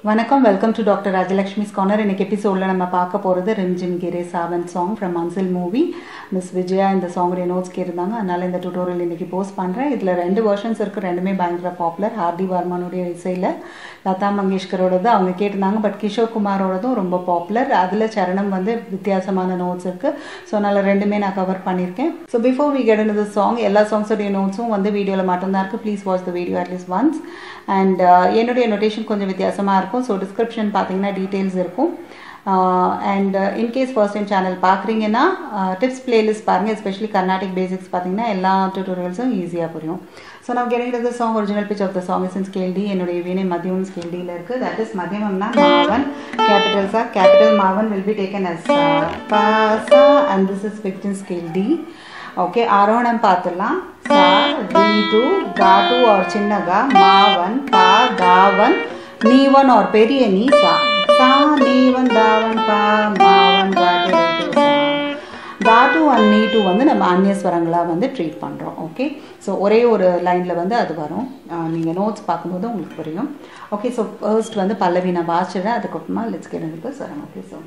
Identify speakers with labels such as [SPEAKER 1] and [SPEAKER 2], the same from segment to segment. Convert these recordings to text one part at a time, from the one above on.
[SPEAKER 1] வணக்கம் welcome to doctor Rajalakshmi's corner இன்னைக்கு எபிசோடில் நம்ம பார்க்க போகிறது Rimjhim Gire Sawan song from Manzil movie miss Vijaya இந்த சாங்குடைய நோட்ஸ் கேட்டிருந்தாங்க அதனால் இந்த டுட்டோரியல் இன்னைக்கு போஸ்ட் பண்ணுறேன் இதில் ரெண்டு வெர்ஷன்ஸ் இருக்குது ரெண்டுமே பயங்கர பாப்புலர் ஹார்தி வர்மனுடைய இசையில் லதா மங்கேஷ்கரோடது அவங்க கேட்டிருந்தாங்க பட் கிஷோர் குமாரோடதும் ரொம்ப பாப்புலர் அதில் சரணம் வந்து வித்தியாசமான நோட்ஸ் இருக்குது ஸோ அதனால் ரெண்டுமே நான் கவர் பண்ணியிருக்கேன் ஸோ பிஃபோர் வி கெட் இந்த சாங் எல்லா சாங்ஸோடைய நோட்ஸும் வந்து வீடியோவில் மட்டும்தான் இருக்குது please watch the video at least once and என்னுடைய நோட்டேஷன் கொஞ்சம் வித்தியாசமாக இருக்கும் ஸோ டிஸ்கிரிப்ஷன் பார்த்தீங்கன்னா டீட்டெயில்ஸ் இருக்கும் and in case first time channel பார்க்குறீங்கன்னா டிப்ஸ் பிளேலிஸ்ட் பாருங்கள் எஸ்பெஷலி கர்நாடிக் பேசிக்ஸ் பார்த்தீங்கன்னா எல்லா டியூட்டோரியல்ஸும் ஈஸியாக புரியும் ஸோ நான் கிடைக்கிறது song original pitch of the song is in scale D என்னுடைய வீணை மதியம் ஸ்கேல் டியில் இருக்குது தட் இஸ் மதியம்னா மாவன் கேபிட்டல் சார் கேபிட்டல் மாவன் வில் பி டேக்கன் அஸ் பாசா and this is fixed in scale D okay ஆரோகணம் பார்த்துடலாம் சா ரி டு கா டு ஆர் சின்னகா மாவன் பா தாவன் நீவன் ஆர் பெரிய நீ சா சா நீவன் தாவன் பா மாவன் காட்டு சா தாட்டு அண்ட் நீ டூ வந்து நம்ம அந்நியஸ்வரங்களாக வந்து ட்ரீட் பண்ணுறோம் ஓகே ஸோ ஒரே ஒரு லைனில் வந்து அது வரும் நீங்கள் நோட்ஸ் பார்க்கும்போது உங்களுக்கு புரியும் ஓகே ஸோ ஃபர்ஸ்ட் வந்து பல்லவி நான் வாசிடுறேன் அதுக்கப்புறமா லெட்ஸ் கேட்டு சொல்கிறேன் ஓகே ஸோ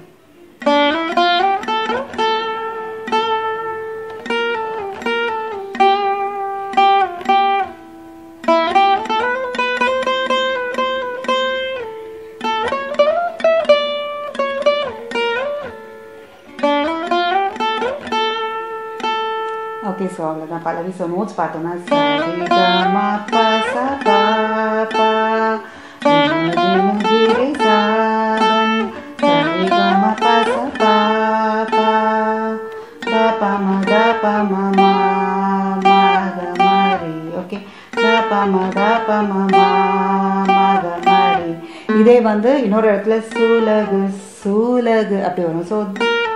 [SPEAKER 1] ஓகே ஸோ அவ்வளோதான் பல்லவி ஸோ நோட்ஸ் பார்த்தோம்னா சரி க ம ப ச ப ப கிரி சாதன் சரி க ம ப ச ப ப த ப ம த ப ம ம ம க ம ரி ஓகே த ப ம த ப ம ம ம க ம ரி இதே வந்து இன்னொரு இடத்துல சூலகு சூலகு அப்படி வரும் ஸோ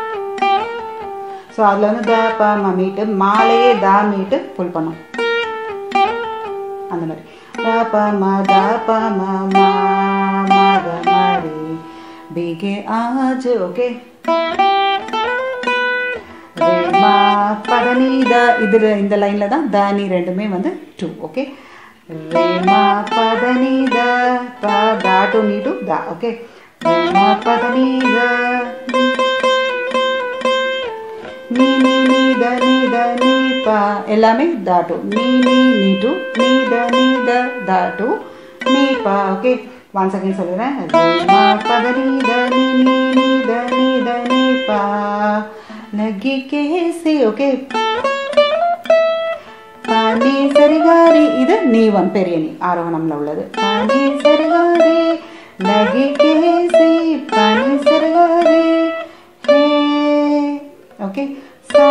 [SPEAKER 1] ஸோ அதில் வந்து த ப ம மீட்டு மாலையே தா மீட்டு புல் பண்ணும் அந்த மாதிரி த ப ம த ப ம ம ம க ம ரி பிகே ஆஜ் ஓகே ரே மா பதனி த இது இந்த லைனில் தான் த நீ ரெண்டுமே வந்து டூ ஓகே ரே மா பதனி த ப தா டு நீ டு த ஓகே ரே மா பதனி த நீ நீ நீ த நீ த நீ பா எல்லாமே தாட்டு நீ நீ நீ டு நீ த நீ த தாட்டு நீ பா ஓகே ஒன் செகண்ட் சொல்லுறேன் மா பத நீ த நீ நீ நீ த நீ த நீ பா லகி கேசி ஓகே பனி சரிகாரி இது நீ ஒன் பெரிய நீ ஆரோகணம்ல உள்ளது பனி சரிகாரி லகி கேசி பனி சரிகாரி ஹே ஓகே சா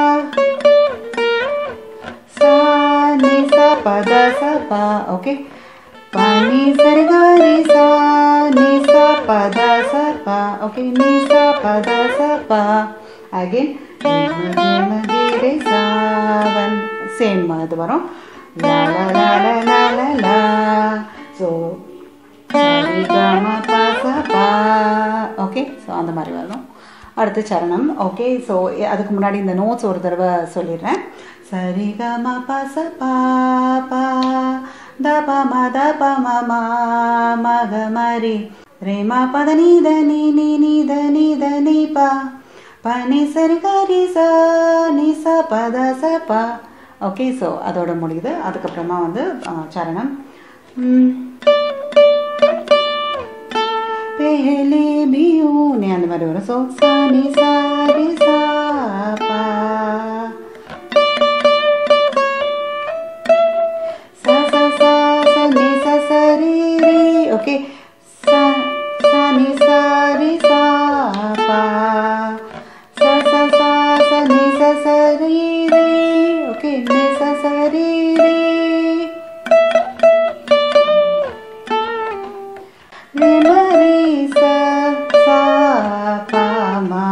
[SPEAKER 1] சா ni sa pa da sa pa okay pa ni sa re ga re sa ni sa pa da sa pa okay ni sa pa da sa pa again ni ma ga ma ge re sa one same அது வரும் la la la la la la la so சரி க ம ப ச ப okay so அந்த மாதிரி வரும் அடுத்து சரணம் ஓகே ஸோ அதுக்கு முன்னாடி இந்த நோட்ஸ் ஒரு தடவை சொல்லிடுறேன் சரி க ம ப ச ப ப த ப ம த ப ம ம ம க ம ரி ரே ம ப த நீ த நீ நீ நீ த நீ த நீ ப ப நீ சரி க ரி ச நீ ச ப த ச ப ஓகே ஸோ அதோட முடியுது அதுக்கப்புறமா வந்து சரணம் पहले भी ऊने அந்த மாதிரி வரும் ஸோ சானி சாரி சா பா சா சா சா சா நி சா சரி ரி ஓகே சா சானி சாரி சா பா சா சா சா சா நி சா சரி ரி ஓகே நி சா சரி ரி re ma re sa sa pa ma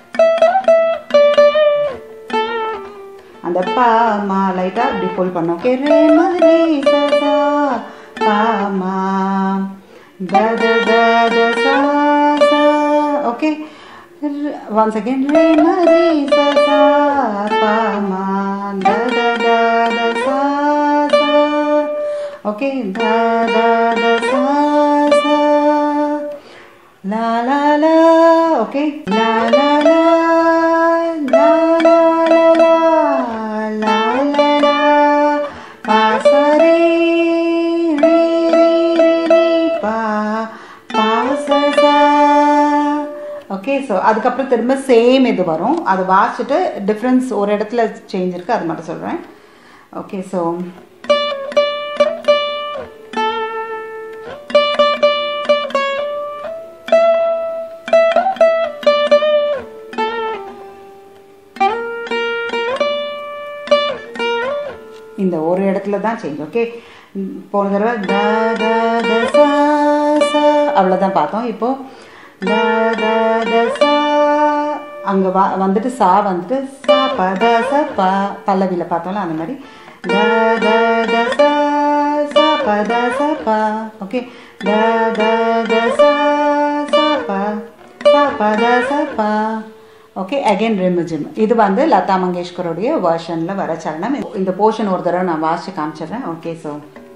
[SPEAKER 1] அந்த பா மா லைட்டா இப்படி புல் பண்ணோம் ஓகே ரே ம ரே சா சா பா மா த த த த சா சா ஓகே ஒன்ஸ் அகேன் ரே ம ரே சா சா பா மா த த த த சா சா ஓகே த த த சா சா லா லா லா ஓகே லா லா லா லா லா லா லா லா லா லா பா சா ரே ரே ரே ரே ரே பா பா சா சா ஓகே ஸோ அதுக்கப்புறம் திரும்ப சேம் இது வரும் அது வாசிச்சுட்டு டிஃப்ரென்ஸ் ஒரு இடத்துல சேஞ்ச் இருக்குது அது மட்டும் சொல்கிறேன் ஓகே ஸோ இந்த ஒரு இடத்துல தான் சேஞ்ச் ஓகே போன தடவை த த த சா சா அவ்வளோதான் பார்த்தோம் இப்போ த த த சா அங்கே வா வந்துட்டு சா வந்துட்டு சா ப த ச ப பல்லவியில் பார்த்தோம்ல அந்த மாதிரி த த த சா சா ப த ச ப ஓகே த த த சா சா ப சா ப த ச ப ஓகே அகைன் ரிமிஜிம் இது வந்து லதா மங்கேஷ்கருடைய வேர்ஷனில் வர சரணம் இந்த போர்ஷன் ஒரு தடவை நான் வாசிச்சு காமிச்சிடுறேன் ஓகே ஸோ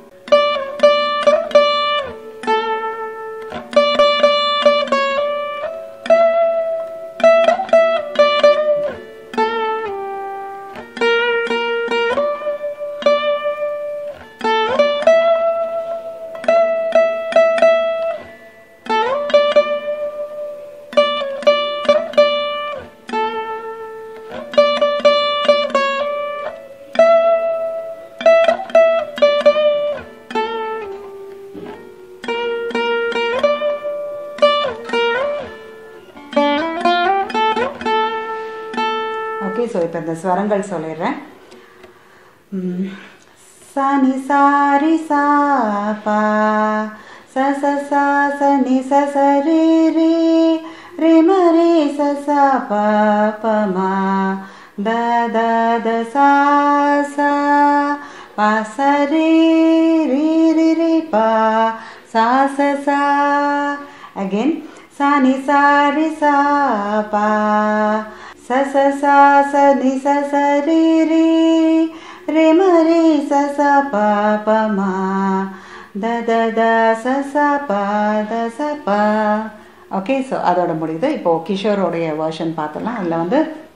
[SPEAKER 1] ஓகே ஸோ இப்போ இந்த ஸ்வரங்கள் சொல்லிடுறேன் ம். சனி சாரி சா பா ச ச சா ச நி ச ச ரே ரே ரே ம ரே ச ச ப ப ம த த த சா சா ப ச ரே ரே ரே ரே ப சா ச சா அகெயின் சா நி சா ரி சா பா ச ச சா ச நி ச ச ரே ரே ரே ம ரே ச ச ப ப ம த த த ச ச ப த ச ப ஓகே ஸோ அதோட முடியுது இப்போ கிஷோரோடைய வேர்ஷன் பார்த்தலாம் அதில் வந்து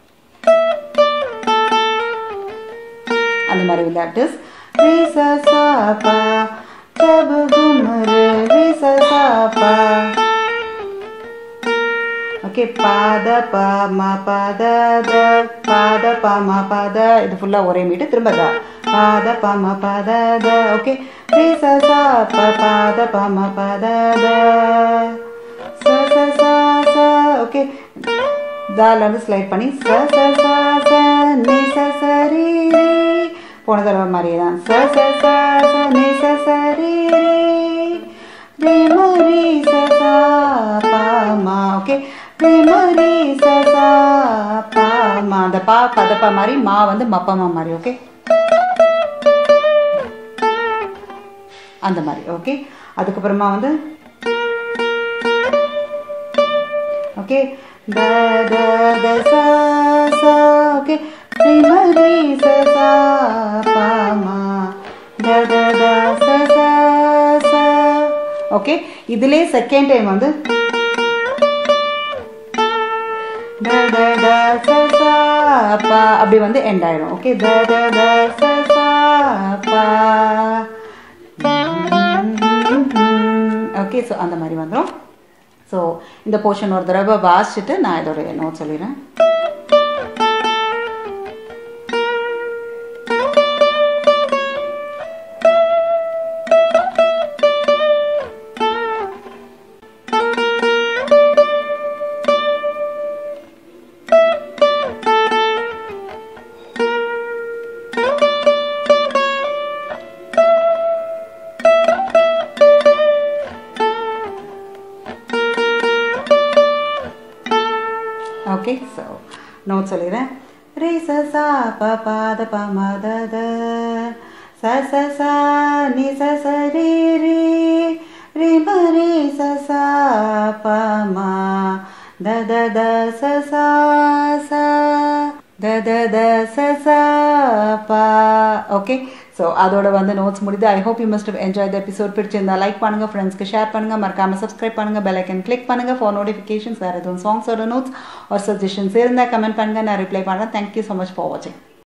[SPEAKER 1] அந்த மாதிரி விளையாட்டு ரே ச ச ப ஜப் கும் ரே ரே ச ச ப ஓகே பாத ப ம பத த பாத ப ம பத இது ஃபுல்லாக ஒரே மீட்டு திரும்ப த பாத ப ம பத த ஓகே ரே ச ச ப பாத ப ம பத த ச ச ச ச ஓகே தால வந்து ஸ்லைட் பண்ணி ச ச ச ச நி ச ச ரீ ரீ போன தடவை மாதிரியே தான் ச ச ச ச நி ச ச ரீ ரீ ரே ம ரீ ச ச ப ம ஓகே ரே ம ரீ ச ச ப ம அந்த பா பதப்பா மாதிரி மா வந்து மப்பமா மாதிரி ஓகே அந்த மாதிரி ஓகே அதுக்கப்புறமா வந்து ஓகே த த த சா சா ஓகே ரே ம ரீ ச சா ப ம த த த ச சா சா ஓகே இதிலே செகண்ட் டைம் வந்து த த த ச சா ப அப்படி வந்து எண்ட் ஆயிடும் ஓகே த த த ச சா ப ஓகே ஸோ அந்த மாதிரி வந்துடும் ஸோ இந்த போர்ஷன் ஒரு தடவை வாசிச்சுட்டு நான் இதோட நோட் சொல்லிடுறேன் ஓகே ஸோ நோட் சொல்லிடுறேன் ரே ச சா ப பாத ப ம த த ச ச சா நி ச ச ரே ரே ரே ம ரே ச சா ப ம த த த ச சா சா த த த ச சா ப ஓகே ஸோ அதோட வந்து நோட்ஸ் முடியுது I hope you must enjoy the episode பிடிச்சிருந்தா லைக் பண்ணுங்க ஃப்ரெண்ட்ஸ்க்கு ஷேர் பண்ணுங்க மறக்காம சப்ஸ்கிரைப் பண்ணுங்க பெல் ஐக்கன் கிளிக் பண்ணுங்க ஃபார் நோட்டிஃபிகேஷன்ஸ் வேறு எதுவும் சாங்ஸோட நோட்ஸ் ஒரு சஜஷன்ஸ் இருந்தால் கமெண்ட் பண்ணுங்க நான் ரிப்ளை பண்ணுறேன் தேங்க்யூ ஸோ மச் ஃபார் வாட்சிங்